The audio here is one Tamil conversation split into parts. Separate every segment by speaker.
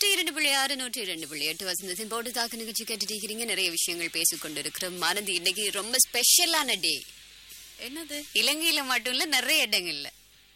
Speaker 1: நூற்றி இரண்டு புள்ளி ஆறு நூற்றி இரண்டு புள்ளி எட்டு வசந்தத்தின் போட்டு தாக்கு நிகழ்ச்சி கேட்டுட்டு இருக்கிறீங்க நிறைய விஷயங்கள் பேசிக் கொண்டிருக்கிறோம் மனது இன்னைக்கு ரொம்ப ஸ்பெஷலான டே
Speaker 2: என்னது
Speaker 1: இலங்கையில மட்டும் இல்ல நிறைய இடங்கள்ல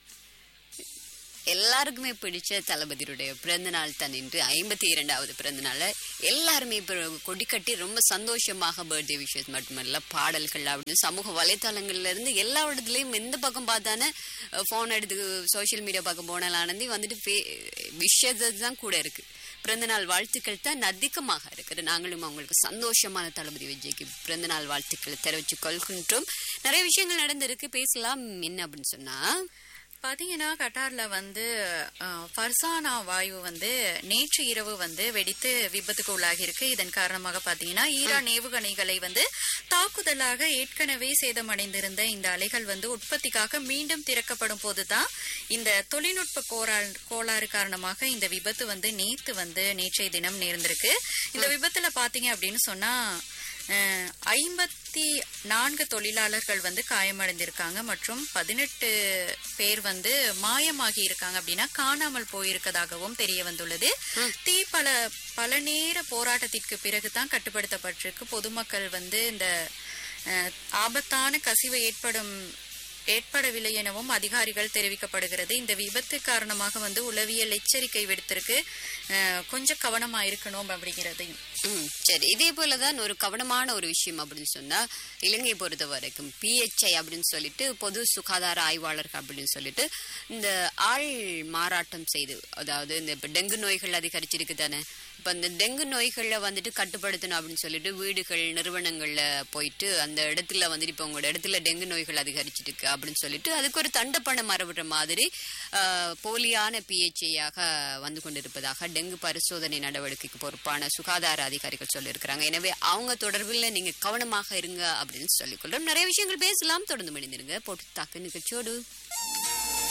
Speaker 1: எல்லாருக்குமே பிடிச்ச தளபதியுடைய பிறந்த நாள் தான் இன்று ஐம்பத்தி இரண்டாவது பிறந்த நாளை எல்லாருமே இப்போ கொடி கட்டி ரொம்ப சந்தோஷமாக பர்த்டே விஷஸ் மட்டுமல்ல பாடல்கள் அப்படின்னு சமூக வலைத்தளங்கள்ல இருந்து எல்லா இடத்துலயும் எந்த பக்கம் பார்த்தானே ஃபோன் எடுத்து சோஷியல் மீடியா பக்கம் போனாலானந்தி வந்துட்டு விஷயத்து தான் கூட இருக்கு பிறந்த நாள் வாழ்த்துக்கள் தான் அதிகமாக இருக்குது நாங்களும் அவங்களுக்கு சந்தோஷமான தளபதி விஜய்க்கு பிறந்த நாள் வாழ்த்துக்களை தெரிவித்துக் கொள்கின்றோம் நிறைய விஷயங்கள் நடந்திருக்கு பேசலாம் என்ன அப்படின்னு சொன்னா
Speaker 2: பாத்தீங்கன்னா கட்டார்ல வந்து அஹ், ஃபர்சானா வாயு வந்து நேற்று இரவு வந்து வெடித்து விபத்துக்கு உள்ளாகி இருக்கு இதன் காரணமாக பாத்தீங்கன்னா ஈரான் ஏவுகணைகளை வந்து தாக்குதலாக ஏற்கனவே சேதமடைந்திருந்த இந்த அலைகள் வந்து உற்பத்திக்காக மீண்டும் திறக்கப்படும் போதுதான் இந்த தொழில்நுட்ப கோளாறு கோளாறு காரணமாக இந்த விபத்து வந்து நேத்து வந்து நேற்றைய தினம் நேர்ந்திருக்கு இந்த விபத்துல பாத்தீங்க அப்படின்னு சொன்னா அஹ், ஐம்பத்தி நான்கு தொழிலாளர்கள் வந்து காயமடைந்திருக்காங்க மற்றும் பதினெட்டு பேர் வந்து மாயமாகி இருக்காங்க அப்படின்னா காணாமல் போயிருக்கதாகவும் தெரிய வந்துள்ளது தீ பல பல நேர போராட்டத்திற்கு பிறகுதான் கட்டுப்படுத்தப்பட்டிருக்கு பொதுமக்கள் வந்து இந்த அஹ், ஆபத்தான கசிவு ஏற்படும் ஏற்படவில்லை எனவும் அதிகாரிகள் தெரிவிக்கப்படுகிறது இந்த விபத்து காரணமாக வந்து உளவியல் எச்சரிக்கை விடுத்திருக்கு அஹ், கொஞ்சம் கவனமா இருக்கணும் அப்படிங்கிறதையும்
Speaker 1: ம், சரி இதே போலதான் ஒரு கவனமான ஒரு விஷயம் அப்படின்னு சொன்னா இலங்கை பொறுத்த வரைக்கும் பிஹெச்ஐ அப்படின்னு சொல்லிட்டு பொது சுகாதார ஆய்வாளர்கள் அப்படின்னு சொல்லிட்டு இந்த ஆள் மாறாட்டம் செய்து அதாவது இந்த இப்ப டெங்கு நோய்கள் அதிகரிச்சிருக்கு தானே இப்ப இந்த டெங்கு நோய்களை வந்துட்டு கட்டுப்படுத்தணும் அப்படின்னு சொல்லிட்டு வீடுகள் நிறுவனங்கள்ல போயிட்டு அந்த இடத்துல வந்துட்டு இப்ப உங்களோட இடத்துல டெங்கு நோய்கள் அதிகரிச்சிருக்கு அப்படின்னு சொல்லிட்டு அதுக்கு ஒரு தண்டப்பணம் மரபுற மாதிரி ஆஹ், போலியான பிஹெச்ஐயாக வந்து கொண்டிருப்பதாக டெங்கு பரிசோதனை நடவடிக்கைக்கு பொறுப்பான சுகாதார அதிகாரிகள் சொல்லியிருக்கிறாங்க எனவே அவங்க தொடர்பில் நீங்க கவனமாக இருங்க அப்படின்னு சொல்லிக்கொள்றோம் நிறைய விஷயங்கள் பேசலாம் தொடர்ந்து மணிந்திருங்க போட்டு தாக்கு நிகழ்ச்சியோடு